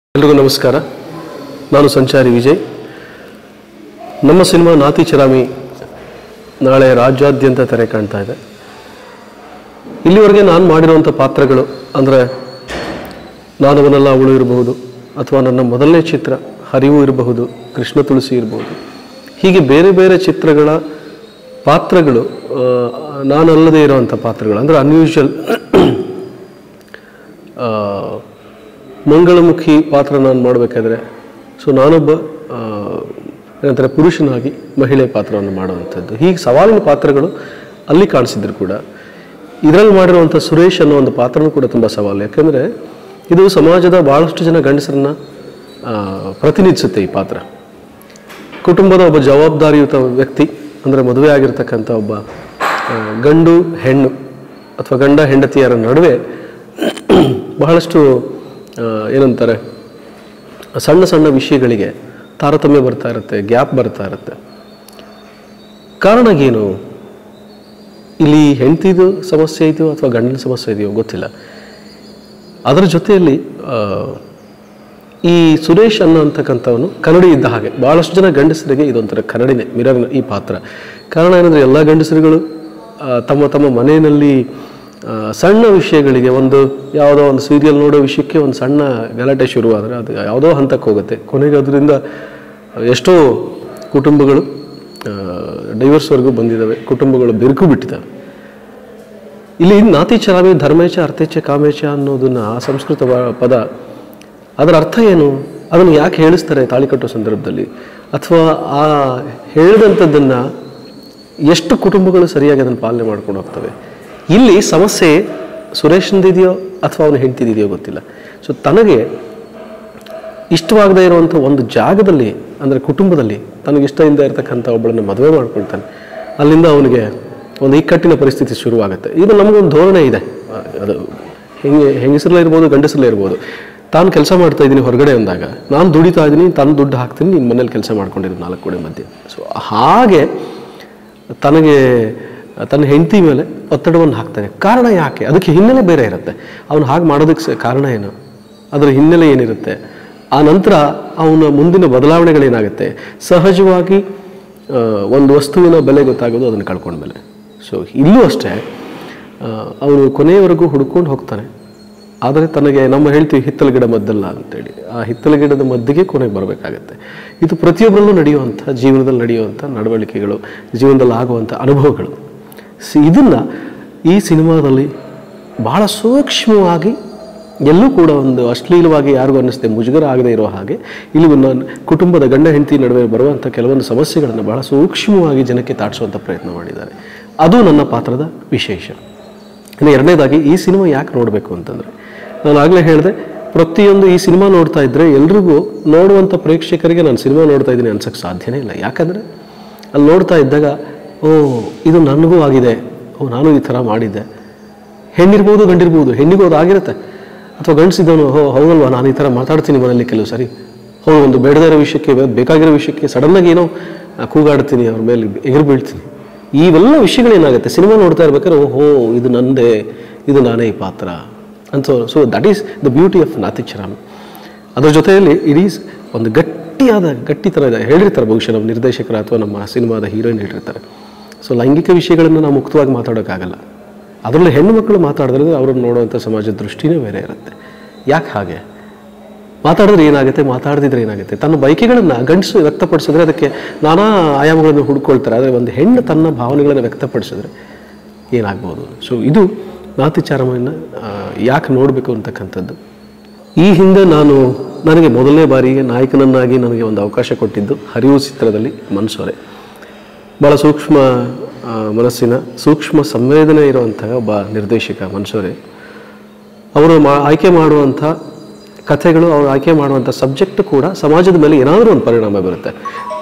ಎಲ್ರಿಗೂ ನಮಸ್ಕಾರ ನಾನು ಸಂಚಾರಿ ವಿಜಯ್ ನಮ್ಮ ಸಿನಿಮಾ ನಾತಿ ಚರಾಮಿ ನಾಳೆ ರಾಜ್ಯಾದ್ಯಂತ ತೆರೆ ಕಾಣ್ತಾ ಇದೆ ಇಲ್ಲಿವರೆಗೆ ನಾನು ಮಾಡಿರುವಂಥ ಪಾತ್ರಗಳು ಅಂದರೆ ನಾನವನೆಲ್ಲ ಅವಳು ಇರಬಹುದು ಅಥವಾ ನನ್ನ ಮೊದಲನೇ ಚಿತ್ರ ಹರಿವು ಇರಬಹುದು ಕೃಷ್ಣ ತುಳಸಿ ಇರಬಹುದು ಹೀಗೆ ಬೇರೆ ಬೇರೆ ಚಿತ್ರಗಳ ಪಾತ್ರಗಳು ಆ, ನಾನಲ್ಲದೇ ಇರುವಂಥ ಪಾತ್ರಗಳು ಅಂದರೆ ಅನ್ಯೂಶುವಲ್ ಮಂಗಳಮುಖಿ ಪಾತ್ರ ನಾನು ಮಾಡಬೇಕಾದ್ರೆ ಸೊ ನಾನೊಬ್ಬ ಆ, ಏನಂತಾರೆ ಪುರುಷನಾಗಿ ಮಹಿಳೆ ಪಾತ್ರವನ್ನು ಮಾಡುವಂಥದ್ದು ಹೀಗೆ ಸವಾಲಿನ ಪಾತ್ರಗಳು ಅಲ್ಲಿ ಕಾಣಿಸಿದ್ರು ಕೂಡ ಇದರಲ್ಲಿ ಮಾಡಿರುವಂಥ ಸುರೇಶ್ ಅನ್ನೋ ಒಂದು ಪಾತ್ರನೂ ಕೂಡ ತುಂಬ ಸವಾಲು ಯಾಕಂದರೆ ಇದು ಸಮಾಜದ ಭಾಳಷ್ಟು ಜನ ಗಂಡಸರನ್ನ ಆ, ಪ್ರತಿನಿಧಿಸುತ್ತೆ ಈ ಪಾತ್ರ ಕುಟುಂಬದ ಒಬ್ಬ ಜವಾಬ್ದಾರಿಯುತ ವ್ಯಕ್ತಿ ಅಂದರೆ ಮದುವೆ ಆಗಿರ್ತಕ್ಕಂಥ ಒಬ್ಬ ಆ, ಗಂಡು ಹೆಣ್ಣು ಅಥವಾ ಗಂಡ ಹೆಂಡತಿಯರ ನಡುವೆ ಬಹಳಷ್ಟು ಆ, ಏನಂತಾರೆ ಸಣ್ಣ ಸಣ್ಣ ವಿಷಯಗಳಿಗೆ ತಾರತಮ್ಯ ಬರ್ತಾ ಇರುತ್ತೆ ಗ್ಯಾಪ್ ಬರ್ತಾ ಇರುತ್ತೆ ಕಾರಣ ಏನು ಇಲ್ಲಿ ಹೆಂಡತಿದು ಸಮಸ್ಯೆ ಇದೆಯೋ ಅಥವಾ ಗಂಡನ ಸಮಸ್ಯೆ ಇದೆಯೋ ಗೊತ್ತಿಲ್ಲ ಅದರ ಜೊತೆಯಲ್ಲಿ ಆ, ಈ ಸುರೇಶ್ ಅನ್ನೋ ಅಂತಕ್ಕಂಥವನು ಕನ್ನಡಿ ಇದ್ದ ಹಾಗೆ ಭಾಳಷ್ಟು ಜನ ಗಂಡಸರಿಗೆ ಇದೊಂಥರ ಕನ್ನಡಿನೇ ಮಿರರ್ನ ಈ ಪಾತ್ರ ಕಾರಣ ಏನಂದರೆ ಎಲ್ಲ ಗಂಡಸರುಗಳು ಆ, ತಮ್ಮ ತಮ್ಮ ಮನೆಯಲ್ಲಿ ಆ, ಸಣ್ಣ ವಿಷಯಗಳಿಗೆ ಒಂದು ಯಾವುದೋ ಒಂದು ಸೀರಿಯಲ್ ನೋಡೋ ವಿಷಯಕ್ಕೆ ಒಂದು ಸಣ್ಣ ಗಲಾಟೆ ಶುರುವಾದರೆ ಅದು ಯಾವುದೋ ಹಂತಕ್ಕೆ ಹೋಗುತ್ತೆ ಕೊನೆಗೆ ಅದರಿಂದ ಎಷ್ಟೋ ಕುಟುಂಬಗಳು ಡೈವರ್ಸ್ವರೆಗೂ ಬಂದಿದ್ದಾವೆ ಕುಟುಂಬಗಳು ಬಿರುಕು ಬಿಟ್ಟಿದ್ದಾವೆ ಇಲ್ಲಿ ನಾತಿ ಚರಾಮಿ ಧರ್ಮೇಚ ಅರ್ಥೇಚ ಕಾಮೇಚ ಅನ್ನೋದನ್ನ ಆ ಸಂಸ್ಕೃತ ವ- ಪದ ಅದರ ಅರ್ಥ ಏನು ಅದನ್ನು ಯಾಕೆ ಹೇಳಿಸ್ತಾರೆ ತಾಳಿ ಕಟ್ಟೋ ಸಂದರ್ಭದಲ್ಲಿ ಅಥವಾ ಆ ಹೇಳಿದಂಥದ್ದನ್ನು ಎಷ್ಟು ಕುಟುಂಬಗಳು ಸರಿಯಾಗಿ ಅದನ್ನು ಪಾಲನೆ ಮಾಡ್ಕೊಂಡು ಹೋಗ್ತವೆ ಇಲ್ಲಿ ಸಮಸ್ಯೆ ಸುರೇಶನ್ದಿದೆಯೋ ಅಥವಾ ಅವನು ಹೆಂಡ್ತಿದೆಯೋ ಗೊತ್ತಿಲ್ಲ ಸೊ ತನಗೆ ಇಷ್ಟವಾಗದೇ ಇರುವಂಥ ಒಂದು ಜಾಗದಲ್ಲಿ ಅಂದರೆ ಕುಟುಂಬದಲ್ಲಿ ತನಗೆ ಇಷ್ಟ ಇಲ್ಲದೆ ಇರತಕ್ಕಂಥ ಒಬ್ಬಳನ್ನು ಮದುವೆ ಮಾಡ್ಕೊಳ್ತಾನೆ ಅಲ್ಲಿಂದ ಅವನಿಗೆ ಒಂದು ಇಕ್ಕಟ್ಟಿನ ಪರಿಸ್ಥಿತಿ ಶುರುವಾಗುತ್ತೆ ಇದು ನಮಗೊಂದು ಧೋರಣೆ ಇದೆ ಆ, ಅದು ಹೆಂಗೆ ಹೆಂಗಸರಲ್ಲೇ ಇರ್ಬೋದು ಗಂಡಸರಲ್ಲೇ ಇರ್ಬೋದು ತಾನು ಕೆಲಸ ಮಾಡ್ತಾ ಇದ್ದೀನಿ ಹೊರಗಡೆ ಅಂದಾಗ ನಾನು ದುಡಿತಾ ಇದ್ದೀನಿ ತಾನು ದುಡ್ಡು ಹಾಕ್ತೀನಿ ನಿನ್ನ ಮನೇಲಿ ಕೆಲಸ ಮಾಡ್ಕೊಂಡಿದ್ದೀನಿ ನಾಲ್ಕು ಗೋಡೆ ಮಧ್ಯೆ ಸೊ ಹಾಗೆ ತನಗೆ ತನ್ನ ಹೆಂಡತಿ ಮೇಲೆ ಒತ್ತಡವನ್ನು ಹಾಕ್ತಾನೆ ಕಾರಣ ಯಾಕೆ ಅದಕ್ಕೆ ಹಿನ್ನೆಲೆ ಬೇರೆ ಇರುತ್ತೆ ಅವನು ಹಾಗೆ ಮಾಡೋದಕ್ಕೆ ಸ- ಕಾರಣ ಏನು ಅದರ ಹಿನ್ನೆಲೆ ಏನಿರುತ್ತೆ ಆ ನಂತರ ಅವನ ಮುಂದಿನ ಬದಲಾವಣೆಗಳೇನಾಗುತ್ತೆ ಸಹಜವಾಗಿ ಆ, ಒಂದು ವಸ್ತುವಿನ ಬೆಲೆ ಗೊತ್ತಾಗೋದು ಅದನ್ನು ಕಳ್ಕೊಂಡ್ಮೇಲೆ ಸೊ ಇಲ್ಲೂ ಅಷ್ಟೇ ಆ, ಅವನು ಕೊನೆಯವರೆಗೂ ಹುಡ್ಕೊಂಡು ಹೋಗ್ತಾನೆ ಆದರೆ ತನಗೆ ನಮ್ಮ ಹೇಳ್ತೀವಿ ಹಿತ್ತಲ ಗಿಡ ಮದ್ದಲ್ಲ ಅಂತೇಳಿ ಆ ಹಿತ್ತಲ ಗಿಡದ ಮದ್ದಿಗೆ ಕೊನೆಗೆ ಬರಬೇಕಾಗತ್ತೆ ಇದು ಪ್ರತಿಯೊಬ್ಬರಲ್ಲೂ ನಡೆಯುವಂಥ ಜೀವನದಲ್ಲಿ ನಡೆಯುವಂಥ ನಡವಳಿಕೆಗಳು ಜೀವನದಲ್ಲಿ ಆಗುವಂಥ ಅನುಭವಗಳು ಸಿ ಇದನ್ನು ಈ ಸಿನಿಮಾದಲ್ಲಿ ಬಹಳ ಸೂಕ್ಷ್ಮವಾಗಿ ಎಲ್ಲೂ ಕೂಡ ಒಂದು ಅಶ್ಲೀಲವಾಗಿ ಯಾರಿಗೂ ಅನ್ನಿಸ್ದೆ ಮುಜುಗರ ಆಗದೆ ಇರೋ ಹಾಗೆ ಇಲ್ಲಿ ಒಂದು ಕುಟುಂಬದ ಗಂಡ ಹೆಂಡತಿ ನಡುವೆ ಬರುವಂಥ ಕೆಲವೊಂದು ಸಮಸ್ಯೆಗಳನ್ನು ಬಹಳ ಸೂಕ್ಷ್ಮವಾಗಿ ಜನಕ್ಕೆ ತಾಡಿಸುವಂಥ ಪ್ರಯತ್ನ ಮಾಡಿದ್ದಾರೆ ಅದು ನನ್ನ ಪಾತ್ರದ ವಿಶೇಷ ಇನ್ನು ಎರಡನೇದಾಗಿ ಈ ಸಿನಿಮಾ ಯಾಕೆ ನೋಡಬೇಕು ಅಂತಂದರೆ ನಾನು ಆಗಲೇ ಹೇಳಿದೆ ಪ್ರತಿಯೊಂದು ಈ ಸಿನಿಮಾ ನೋಡ್ತಾ ಇದ್ದರೆ ಎಲ್ರಿಗೂ ನೋಡುವಂಥ ಪ್ರೇಕ್ಷಕರಿಗೆ ನಾನು ಸಿನಿಮಾ ನೋಡ್ತಾ ಇದ್ದೀನಿ ಅನ್ಸೋಕ್ಕೆ ಸಾಧ್ಯನೇ ಇಲ್ಲ ಯಾಕಂದರೆ ಅಲ್ಲಿ ನೋಡ್ತಾ ಇದ್ದಾಗ ಓ ಇದು ನನಗೂ ಆಗಿದೆ ಓ ನಾನು ಈ ಥರ ಮಾಡಿದ್ದೆ ಹೆಣ್ಣಿರ್ಬೋದು ಗಂಡಿರ್ಬೋದು ಹೆಣ್ಣಿಗೂ ಅದು ಆಗಿರುತ್ತೆ ಅಥವಾ ಗಂಡಸಿದ್ದವನು ಹೋ ಹೌದಲ್ವಾ ನಾನು ಈ ಥರ ಮಾತಾಡ್ತೀನಿ ಮನೇಲಿ ಕೆಲವು ಸರಿ ಹೌದು ಒಂದು ಬೇಡದೇ ಇರೋ ವಿಷಯಕ್ಕೆ ಬೇ- ಬೇಕಾಗಿರೋ ವಿಷಯಕ್ಕೆ ಸಡನ್ನಾಗಿ ಏನೋ ಆ, ಕೂಗಾಡ್ತೀನಿ ಅವ್ರ ಮೇಲೆ ಎಗರು ಬೀಳ್ತೀನಿ ಇವೆಲ್ಲ ವಿಷಯಗಳೇನಾಗುತ್ತೆ ಸಿನಿಮಾ ನೋಡ್ತಾ ಇರ್ಬೇಕಾದ್ರೆ ಓಹೋ ಇದು ನಂದೇ ಇದು ನಾನೇ ಈ ಪಾತ್ರ ಅಂತ so that is the beauty of Nathicharami ಅದ್ರ ಜೊತೆಯಲ್ಲಿ ಇಡೀ ಸ್- ಒಂದು ಗಟ್ಟಿಯಾದ ಗಟ್ಟಿ ಥರ ಇದೆ ಹೇಳಿರ್ತಾರೆ ಬಹುಶಃ ನಮ್ಮ ನಿರ್ದೇಶಕರು ಅಥವಾ ನಮ್ಮ ಸಿನಿಮಾದ ಹೀರೋಯಿನ್ ಹೇಳಿರ್ತಾರೆ ಸೊ ಲೈಂಗಿಕ ವಿಷಯಗಳನ್ನು ನಾವು ಮುಕ್ತವಾಗಿ ಮಾತಾಡೋಕ್ಕಾಗಲ್ಲ ಅದರಲ್ಲಿ ಹೆಣ್ಣು ಮಕ್ಕಳು ಮಾತಾಡಿದ್ರೆ ಅವ್ರನ್ನ ನೋಡುವಂಥ ಸಮಾಜದ ದೃಷ್ಟಿನೇ ಬೇರೆ ಇರುತ್ತೆ ಯಾಕೆ ಹಾಗೆ ಮಾತಾಡಿದ್ರೆ ಏನಾಗುತ್ತೆ ಮಾತಾಡದಿದ್ರೆ ಏನಾಗುತ್ತೆ ತನ್ನ ಬಯಕೆಗಳನ್ನು ಗಂಡಸು ವ್ಯಕ್ತಪಡಿಸಿದ್ರೆ ಅದಕ್ಕೆ ನಾನಾ ಆಯಾಮಗಳನ್ನು ಹುಡ್ಕೊಳ್ತಾರೆ ಆದರೆ ಒಂದು ಹೆಣ್ಣು ತನ್ನ ಭಾವನೆಗಳನ್ನು ವ್ಯಕ್ತಪಡಿಸಿದ್ರೆ ಏನಾಗ್ಬೋದು ಸೊ ಇದು ನಾತಿಚಾರವನ್ನು ಯಾಕೆ ನೋಡಬೇಕು ಅಂತಕ್ಕಂಥದ್ದು ಈ ಹಿಂದೆ ನಾನು ನನಗೆ ಮೊದಲನೇ ಬಾರಿಗೆ ನಾಯಕನನ್ನಾಗಿ ನನಗೆ ಒಂದು ಅವಕಾಶ ಕೊಟ್ಟಿದ್ದು ಹರಿವು ಚಿತ್ರದಲ್ಲಿ ಮನ್ಸೂರೆ ಭಾಳ ಸೂಕ್ಷ್ಮ ಆ, ಮನಸ್ಸಿನ ಸೂಕ್ಷ್ಮ ಸಂವೇದನೆ ಇರುವಂತಹ ಒಬ್ಬ ನಿರ್ದೇಶಕ ಮನ್ಸೂರೆ ಅವರು ಮಾ ಆಯ್ಕೆ ಮಾಡುವಂಥ ಕಥೆಗಳು ಅವರು ಆಯ್ಕೆ ಮಾಡುವಂಥ ಸಬ್ಜೆಕ್ಟ್ ಕೂಡ ಸಮಾಜದ ಮೇಲೆ ಏನಾದರೂ ಒಂದು ಪರಿಣಾಮ ಬೀರುತ್ತೆ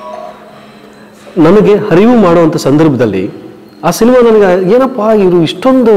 ನನಗೆ ಹರಿವು ಮಾಡುವಂಥ ಸಂದರ್ಭದಲ್ಲಿ ಆ ಸಿನಿಮಾ ನನಗೆ ಏನಪ್ಪ ಇವರು ಇಷ್ಟೊಂದು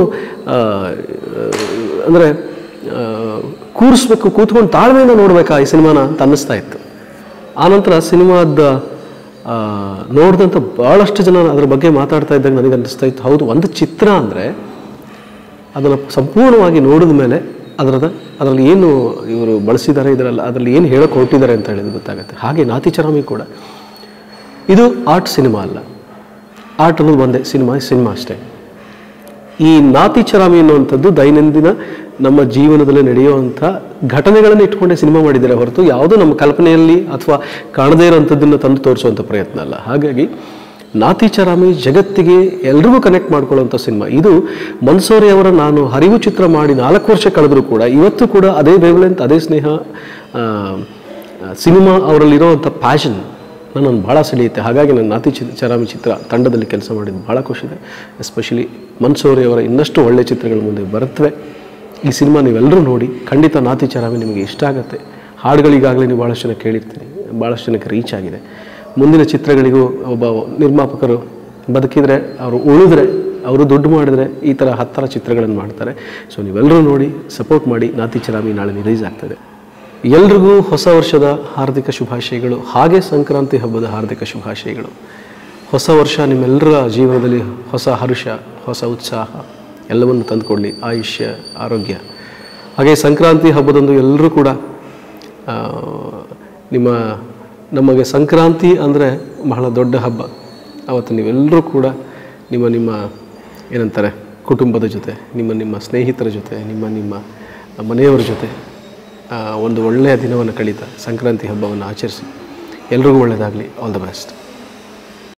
ಅಂದರೆ ಕೂರಿಸ್ಬೇಕು ಕೂತ್ಕೊಂಡು ತಾಳ್ಮೆಯಿಂದ ನೋಡ್ಬೇಕಾ ಈ ಸಿನಿಮಾನ ಅಂತ ಅನ್ನಿಸ್ತಾ ಇತ್ತು ಆನಂತರ ಸಿನಿಮಾದ ಆ, ನೋಡಿದಂಥ ಭಾಳಷ್ಟು ಜನ ಅದ್ರ ಬಗ್ಗೆ ಮಾತಾಡ್ತಾ ಇದ್ದಾಗ ನನಗೆ ಅನ್ನಿಸ್ತಾ ಇತ್ತು ಹೌದು ಒಂದು ಚಿತ್ರ ಅಂದರೆ ಅದನ್ನು ಸಂಪೂರ್ಣವಾಗಿ ನೋಡಿದ ಮೇಲೆ ಅದರದ ಅದರಲ್ಲಿ ಏನು ಇವರು ಬಳಸಿದ್ದಾರೆ ಇದರಲ್ಲಿ ಅದರಲ್ಲಿ ಏನು ಹೇಳೋಕೆ ಹೊರಟಿದ್ದಾರೆ ಅಂತ ಹೇಳಿದ್ರೆ ಗೊತ್ತಾಗುತ್ತೆ ಹಾಗೆ ನಾತಿಚರಾಮಿ ಕೂಡ ಇದು ಆರ್ಟ್ ಸಿನಿಮಾ ಅಲ್ಲ ಆರ್ಟ್ ಅನ್ನೋದು ಒಂದೇ ಸಿನಿಮಾ ಸಿನಿಮಾ ಅಷ್ಟೇ ಈ ನಾತಿಚರಾಮಿ ಅನ್ನುವಂಥದ್ದು ದೈನಂದಿನ ನಮ್ಮ ಜೀವನದಲ್ಲಿ ನಡೆಯುವಂಥ ಘಟನೆಗಳನ್ನು ಇಟ್ಕೊಂಡೇ ಸಿನಿಮಾ ಮಾಡಿದ್ದಾರೆ ಹೊರತು ಯಾವುದೋ ನಮ್ಮ ಕಲ್ಪನೆಯಲ್ಲಿ ಅಥವಾ ಕಾಣದೇ ಇರೋವಂಥದ್ದನ್ನು ತಂದು ತೋರಿಸುವಂಥ ಪ್ರಯತ್ನ ಅಲ್ಲ ಹಾಗಾಗಿ ನಾತಿಚರಾಮಿ ಜಗತ್ತಿಗೆ ಎಲ್ರಿಗೂ ಕನೆಕ್ಟ್ ಮಾಡ್ಕೊಳ್ಳುವಂಥ ಸಿನಿಮಾ ಇದು ಮನ್ಸೂರಿ ಅವರ ನಾನು ಹರಿವು ಚಿತ್ರ ಮಾಡಿ ನಾಲ್ಕು ವರ್ಷ ಕಳೆದರೂ ಕೂಡ ಇವತ್ತು ಕೂಡ ಅದೇ ಬೇವಲೆಂತ್ ಅದೇ ಸ್ನೇಹ ಆ, ಸಿನಿಮಾ ಅವರಲ್ಲಿರುವಂಥ ಪ್ಯಾಷನ್ ನನ್ನನ್ನು ಭಾಳ ಸೆಳೆಯುತ್ತೆ ಹಾಗಾಗಿ ನಾನು ನಾತಿ ಚಿ ಚರಾಮಿ ಚಿತ್ರ ತಂಡದಲ್ಲಿ ಕೆಲಸ ಮಾಡಿದ್ದು ಭಾಳ ಖುಷಿದೆ ಎಸ್ಪೆಷಲಿ ಮನ್ಸೂರಿ ಅವರ ಇನ್ನಷ್ಟು ಒಳ್ಳೆಯ ಚಿತ್ರಗಳು ಮುಂದೆ ಬರುತ್ತವೆ ಈ ಸಿನಿಮಾ ನೀವೆಲ್ಲರೂ ನೋಡಿ ಖಂಡಿತ ನಾತಿ ಚರಾಮಿ ನಿಮಗೆ ಇಷ್ಟ ಆಗುತ್ತೆ ಹಾಡುಗಳಿಗಾಗಲೇ ನೀವು ಭಾಳಷ್ಟು ಜನ ಕೇಳಿರ್ತೀರಿ ಭಾಳಷ್ಟು ಜನಕ್ಕೆ ರೀಚ್ ಆಗಿದೆ ಮುಂದಿನ ಚಿತ್ರಗಳಿಗೂ ಒಬ್ಬ ನಿರ್ಮಾಪಕರು ಬದುಕಿದರೆ ಅವರು ಉಳಿದ್ರೆ ಅವರು ದುಡ್ಡು ಮಾಡಿದ್ರೆ ಈ ಥರ ಹತ್ತರ ಚಿತ್ರಗಳನ್ನು ಮಾಡ್ತಾರೆ ಸೊ ನೀವೆಲ್ಲರೂ ನೋಡಿ ಸಪೋರ್ಟ್ ಮಾಡಿ ನಾತಿ ಚರಾಮಿ ನಾಳೆ ರಿಲೀಸ್ ಆಗ್ತದೆ ಎಲ್ರಿಗೂ ಹೊಸ ವರ್ಷದ ಹಾರ್ದಿಕ ಶುಭಾಶಯಗಳು ಹಾಗೆ ಸಂಕ್ರಾಂತಿ ಹಬ್ಬದ ಹಾರ್ದಿಕ ಶುಭಾಶಯಗಳು ಹೊಸ ವರ್ಷ ನಿಮ್ಮೆಲ್ಲರ ಜೀವನದಲ್ಲಿ ಹೊಸ ಹರ್ಷ ಹೊಸ ಉತ್ಸಾಹ ಎಲ್ಲವನ್ನು ತಂದುಕೊಡಲಿ ಆಯುಷ್ಯ ಆರೋಗ್ಯ ಹಾಗೆ ಸಂಕ್ರಾಂತಿ ಹಬ್ಬದಂದು ಎಲ್ಲರೂ ಕೂಡ ಆ, ನಿಮ್ಮ ನಮಗೆ ಸಂಕ್ರಾಂತಿ ಅಂದರೆ ಬಹಳ ದೊಡ್ಡ ಹಬ್ಬ ಅವತ್ತು ನೀವೆಲ್ಲರೂ ಕೂಡ ನಿಮ್ಮ ನಿಮ್ಮ ಏನಂತಾರೆ ಕುಟುಂಬದ ಜೊತೆ ನಿಮ್ಮ ನಿಮ್ಮ ಸ್ನೇಹಿತರ ಜೊತೆ ನಿಮ್ಮ ನಿಮ್ಮ ಮನೆಯವರ ಜೊತೆ ಆ, ಒಂದು ಒಳ್ಳೆಯ ದಿನವನ್ನು ಕಳೀತಾ ಸಂಕ್ರಾಂತಿ ಹಬ್ಬವನ್ನು ಆಚರಿಸಿ ಎಲ್ರಿಗೂ ಒಳ್ಳೆಯದಾಗಲಿ ಆಲ್ ದ ಬೆಸ್ಟ್